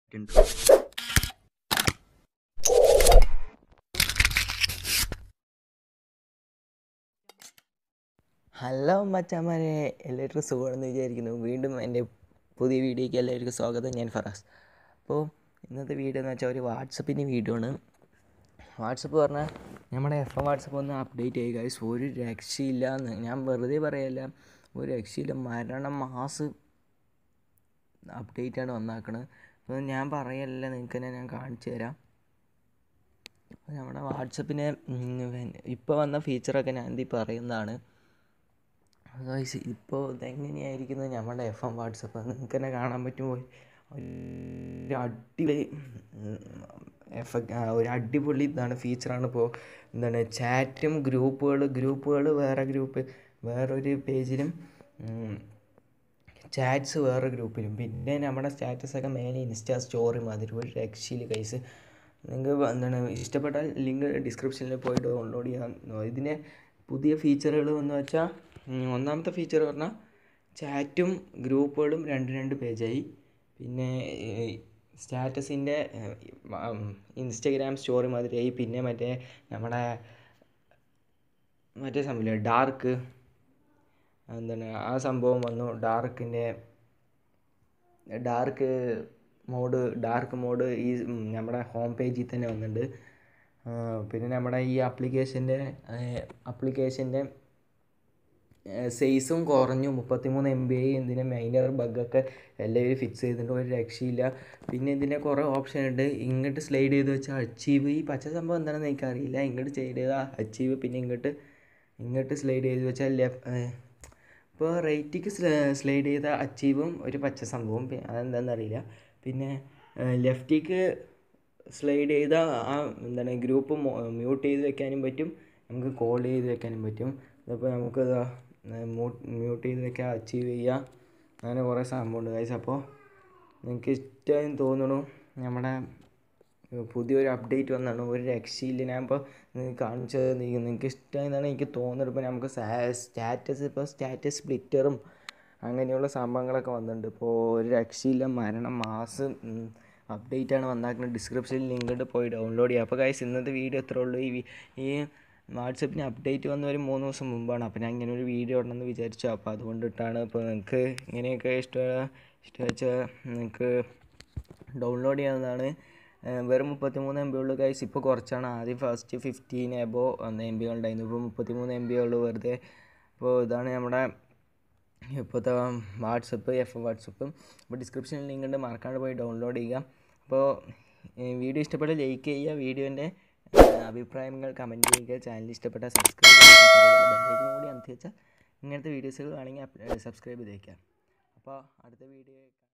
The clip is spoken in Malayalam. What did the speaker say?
ഉണ്ട് ഹലോ മച്ചാമാരെ എല്ലാവർക്കും സുഖമാണെന്ന് വിചാരിക്കുന്നു വീണ്ടും എൻ്റെ പുതിയ വീഡിയോയ്ക്ക് എല്ലാവർക്കും സ്വാഗതം ഞാൻ ഫറാസ് അപ്പോൾ ഇന്നത്തെ വീഡിയോ എന്ന് വെച്ചാൽ ഒരു വാട്സപ്പിൻ്റെ വീഡിയോ ആണ് വാട്സപ്പ് പറഞ്ഞാൽ നമ്മുടെ എഫ് എം വാട്സപ്പ് ഒന്ന് അപ്ഡേറ്റ് ചെയ്യുക guys. ഒരു രക്ഷയില്ല എന്ന് ഞാൻ വെറുതെ പറയല്ല ഒരു രക്ഷയില്ല മരണം മാസ് അപ്ഡേറ്റാണ് വന്നാക്കണത് അപ്പോൾ ഞാൻ പറയല്ല നിങ്ങൾക്ക് തന്നെ ഞാൻ കാണിച്ചു തരാം അപ്പോൾ നമ്മുടെ വാട്സപ്പിനെ ഇപ്പോൾ വന്ന ഫീച്ചറൊക്കെ ഞാൻ എന്തി പറയുന്നതാണ് ഗൈസ് ഇപ്പോൾ ഇതെങ്ങനെയായിരിക്കുന്നത് നമ്മുടെ എഫ് എം വാട്സപ്പ് നിങ്ങൾക്ക് തന്നെ കാണാൻ പറ്റുമോ ഒരു അടിപൊളി എഫക്റ്റ് ഒരു അടിപൊളി ഇതാണ് ഫീച്ചറാണ് ഇപ്പോൾ എന്താണ് ചാറ്റും ഗ്രൂപ്പുകൾ ഗ്രൂപ്പുകൾ വേറെ ഗ്രൂപ്പ് വേറൊരു പേജിലും ചാറ്റ്സ് വേറെ ഗ്രൂപ്പിലും പിന്നെ നമ്മുടെ സ്റ്റാറ്റസൊക്കെ മേലെ ഇൻസ്റ്റാ സ്റ്റോറി മാതിരി ഒരു രക്ഷയിൽ കൈസ് നിങ്ങൾക്ക് എന്താണ് ഇഷ്ടപ്പെട്ടാൽ ലിങ്ക് ഡിസ്ക്രിപ്ഷനിൽ പോയിട്ട് ഡൗൺലോഡ് ചെയ്യാൻ ഇതിൻ്റെ പുതിയ ഫീച്ചറുകൾ എന്ന് വെച്ചാൽ ഉം, ഒന്നാമത്തെ ഫീച്ചർ പറഞ്ഞാൽ ചാറ്റും ഗ്രൂപ്പുകളും രണ്ട് രണ്ട് പേജായി പിന്നെ സ്റ്റാറ്റസിൻ്റെ ഇൻസ്റ്റഗ്രാം സ്റ്റോറി മാതിരിയായി പിന്നെ മറ്റേ നമ്മുടെ മറ്റേ സംഭവമില്ലേ ഡാർക്ക് എന്താണ് ആ സംഭവം വന്നു ഡാർക്കിൻ്റെ ഡാർക്ക് മോഡ് ഡാർക്ക് മോഡ് ഈ ഉം, നമ്മുടെ ഹോം പേജിൽ തന്നെ വന്നിട്ടുണ്ട് ആ, പിന്നെ നമ്മുടെ ഈ ആപ്ലിക്കേഷൻ്റെ ആപ്ലിക്കേഷൻ്റെ സൈസും കുറഞ്ഞു മുപ്പത്തിമൂന്ന് എം ബി ഐ ഇതിൻ്റെ മൈനർ ബഗ്ഗൊക്കെ എല്ലാവരും ഫിക്സ് ചെയ്തിട്ടുണ്ട് ഒരു രക്ഷയില്ല പിന്നെ ഇതിൻ്റെ കുറേ ഓപ്ഷൻ ഉണ്ട് ഇങ്ങോട്ട് സ്ലൈഡ് ചെയ്ത് വെച്ചാൽ അച്ചീവ് ഈ പച്ച സംഭവം എന്താണെന്ന് എനിക്കറിയില്ല ഇങ്ങോട്ട് സ്ലൈഡ് ചെയ്താൽ അച്ചീവ് പിന്നെ ഇങ്ങോട്ട് ഇങ്ങോട്ട് സ്ലൈഡ് ചെയ്ത് വെച്ചാൽ ലെഫ് ഇപ്പോൾ റൈറ്റിക്ക് സ്ലൈഡ് ചെയ്ത അച്ചീവും ഒരു പച്ച സംഭവം പി- അതെന്താണെന്ന് അറിയില്ല പിന്നെ ലെഫ്റ്റിക്ക് സ്ലൈഡ് ചെയ്ത ആ എന്താണ് ഗ്രൂപ്പ് മ്യൂട്ട് ചെയ്ത് വെക്കാനും പറ്റും നമുക്ക് കോൾ ചെയ്ത് വെക്കാനും പറ്റും അതിപ്പോൾ നമുക്ക് മ്യൂട്ട് ചെയ്ത് വെക്കാം അച്ചീവ് ചെയ്യാം അങ്ങനെ കുറേ സംഭവമുണ്ട് ഗൈസ് അപ്പോൾ നിങ്ങൾക്ക് ഇഷ്ടമായി തോന്നുന്നു നമ്മുടെ പുതിയൊരു അപ്ഡേറ്റ് വന്നാണ് ഒരു രക്ഷയില്ല ഞാൻ ഇപ്പോൾ കാണിച്ചത് നിങ്ങൾക്ക് ഇഷ്ടമായെന്നാണ് എനിക്ക് തോന്നുന്നത് ഇപ്പോൾ നമുക്ക് സ്റ്റാറ്റസ് ഇപ്പോൾ സ്റ്റാറ്റസ് സ്പ്ലിറ്ററും അങ്ങനെയുള്ള സംഭവങ്ങളൊക്കെ വന്നിട്ടുണ്ട് ഇപ്പോൾ ഒരു രക്ഷയില്ല മരണം മാസം അപ്ഡേറ്റ് ആണ് വന്നാക്കുന്നത് ഡിസ്ക്രിപ്ഷനിൽ ലിങ്ക് ഉണ്ട് പോയി ഡൗൺലോഡ് ചെയ്യുക അപ്പോൾ ഗൈസ് ഇന്നത്തെ വീഡിയോ എത്ര ഉള്ളൂ ഈ വി- ഈ വാട്സപ്പിന് അപ്ഡേറ്റ് വന്ന ഒരു മൂന്ന് ദിവസം മുമ്പാണ് അപ്പോൾ ഞാൻ ഇങ്ങനെ ഒരു വീഡിയോ ഇടണമെന്ന് വിചാരിച്ചു അപ്പോൾ അതുകൊണ്ടിട്ടാണ് ഇപ്പോൾ നിങ്ങൾക്ക് ഇങ്ങനെയൊക്കെ ഇഷ്ടം ഇഷ്ടം വെച്ചാൽ നിങ്ങൾക്ക് ഡൗൺലോഡ് ചെയ്യാവുന്നതാണ് ഏഹ് വെറും മുപ്പത്തിമൂന്ന് എം ബി ഉള്ളു ഗൈസ് ഇപ്പോൾ കുറച്ചാണ് ആദ്യം ഫസ്റ്റ് ഫിഫ്റ്റീൻ എബോ വന്ന എം ബി ഉണ്ടായിരുന്നു ഇപ്പോൾ മുപ്പത്തിമൂന്ന് എം ബി ഉള്ളു വെറുതെ അപ്പോൾ ഇതാണ് നമ്മുടെ ഇപ്പോഴത്തെ വാട്സപ്പ് എഫ് എം വാട്സപ്പ് അപ്പോൾ ഡിസ്ക്രിപ്ഷനിൽ ലിങ്ക് ഉണ്ട് മറക്കാണ്ട് പോയി ഡൗൺലോഡ് ചെയ്യുക അപ്പോൾ വീഡിയോ ഇഷ്ടപ്പെട്ട ലൈക്ക് ചെയ്യുക വീഡിയോൻ്റെ അഭിപ്രായങ്ങൾ കമൻറ്റ് ചെയ്യുക ചാനൽ ഇഷ്ടപ്പെട്ട സബ്സ്ക്രൈബ് ചെയ്യുക കൂടി അമർത്തി വെച്ചാൽ ഇങ്ങനത്തെ വീഡിയോസുകൾ വേണമെങ്കിൽ സബ്സ്ക്രൈബ് ചെയ്തേക്കാം അപ്പോൾ അടുത്ത വീഡിയോ